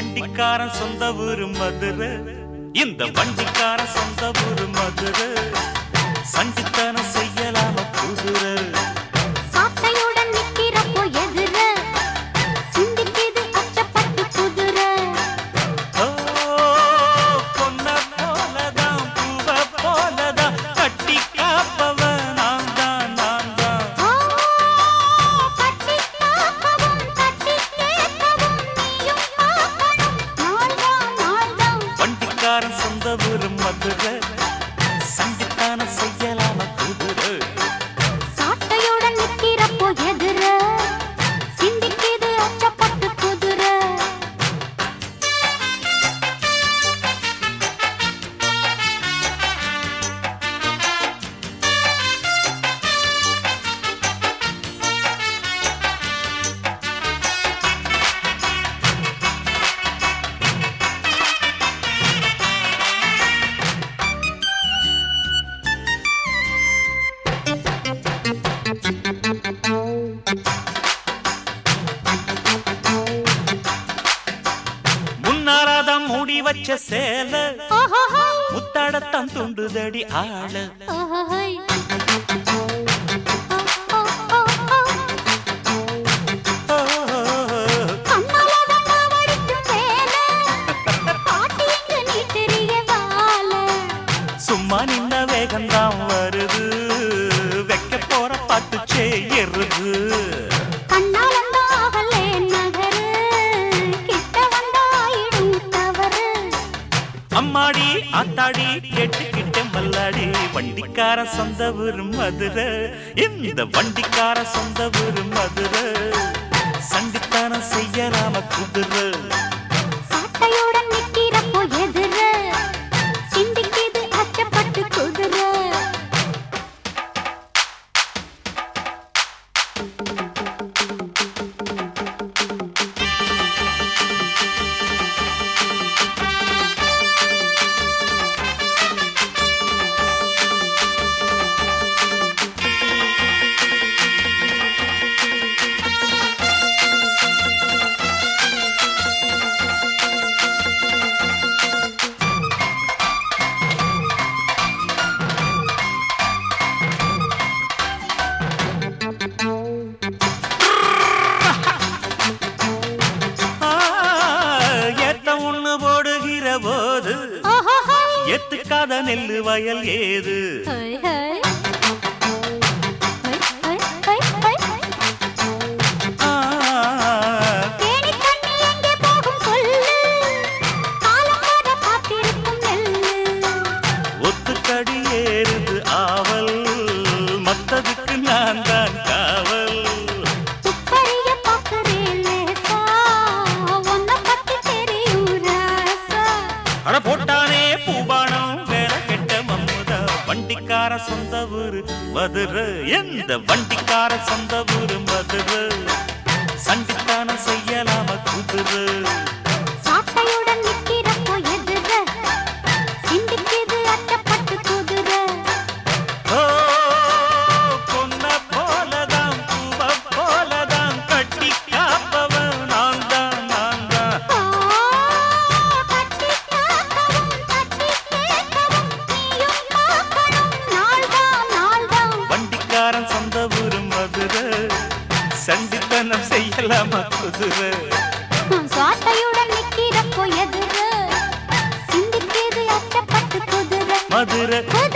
வண்டிக்காரன் சொந்த ஊரு மதுரை இந்த வண்டிக்காரன் சொந்த ஊரு மதுரை சண்டித்தனம் செய்யலாம குதிரை சாட்டையுடன் நிக்கிறப்போ எதிர சிந்திக்குது அச்சப்பட்டு குதிரை ஓ, பொன்ன போலதான் பூவ போலதான் கட்டி காப்பவன் நான் தான் நான் தான் ஆ, கட்டி காக்கவும் கட்டி கேட்கவும் நீயும் பார்க்கணும் நாள்தான் நாள்தான் வண்டிக்காரன் சொந்த ஊரு மதுரை சண்டித்தனம் செய்யலாம குதிரை சாட்டையுடன் நிக்கிறப்போ எதிர சிந்திக்குது அச்சப்பட்டு குதிரை முன்னாராதான் மூடி வச்ச சேல ஆஹாஹா முத்தாடத்தான் துண்டுதடி ஆள ஆஹாஹாய். ஆ, ஆ, ஆ, ஆ. கண்ணால வண்ணா வடிக்கும் சேலை. பாட்டி இங்கு நீ தெரிய வாழ. சும்மா நின்ன வேகம்தான் வருது வைக்க போற பாட்டு செய்யறது கண்ணால் அந்த ஆகலே நகரு. கிட்ட வந்தாயிடும் தவறு. அம்மாடி ஆத்தாடி கேட்டுக்கிட்ட மல்லாடி வண்டிக்கார சொந்த ஊரு மதுரை இந்த வண்டிக்கார சொந்த ஊரு மதுரை சண்டித்தனம் செய்யலாம குதிரை சாட்டையுடன் நிக்கிறப்போ எதிர. சிந்திக்குது அச்சப்பட்டு குதிரை ஆ, ஏத்த ஒண்ணு போடுகிற போது ஆஹாஹாய். எத்துக்காத நெல்லு வயல் ஏது ஹை, ஹை. ஹை, ஹை, ஹை, ஹை. ஆ, தேனி தண்ணி எங்கே போகும் சொல்லு காலம் வர காத்திருக்கும் நெல்லு ஒத்துக்கடி ஏறுது ஆவல் மத்ததுக்கு நான் தான் காவல் துப்பறிய பார்க்கிறேன் லேசா உன்னை பத்தி தெரியும் ராசா அட போட்டானே பூபானம் வேற கெட்ட மம்முதா வண்டிக்கார சொந்த ஊரு மதுரை எந்த வண்டிக்கார சொந்த ஊரு மதுரை சண்டித்தானம் செய்யலாம குதிரை சாட்டையுடன் நிக்கிறப்போ எதிர சிந்திக்குது அட்டப்பட்டு குதிரை ஓ பொன்ன போலதான் பூவ போலதான் கட்டி காப்பவன் நான் தான் நான் தான் கட்டி காக்கவும் கட்டி கேட்கவும் நீயும் பார்க்கணும் நாள்தான் நாள்தான் வண்டிக்காரன் சொந்த ஊரு மதுரை சண்டித்தனம் செய்யலாமா குதிரை சாட்டையுடன் நிக்கிறப்போ எதிர சிந்திக்குது அச்சப்பட்டு குதிரை மதுரை குதிரை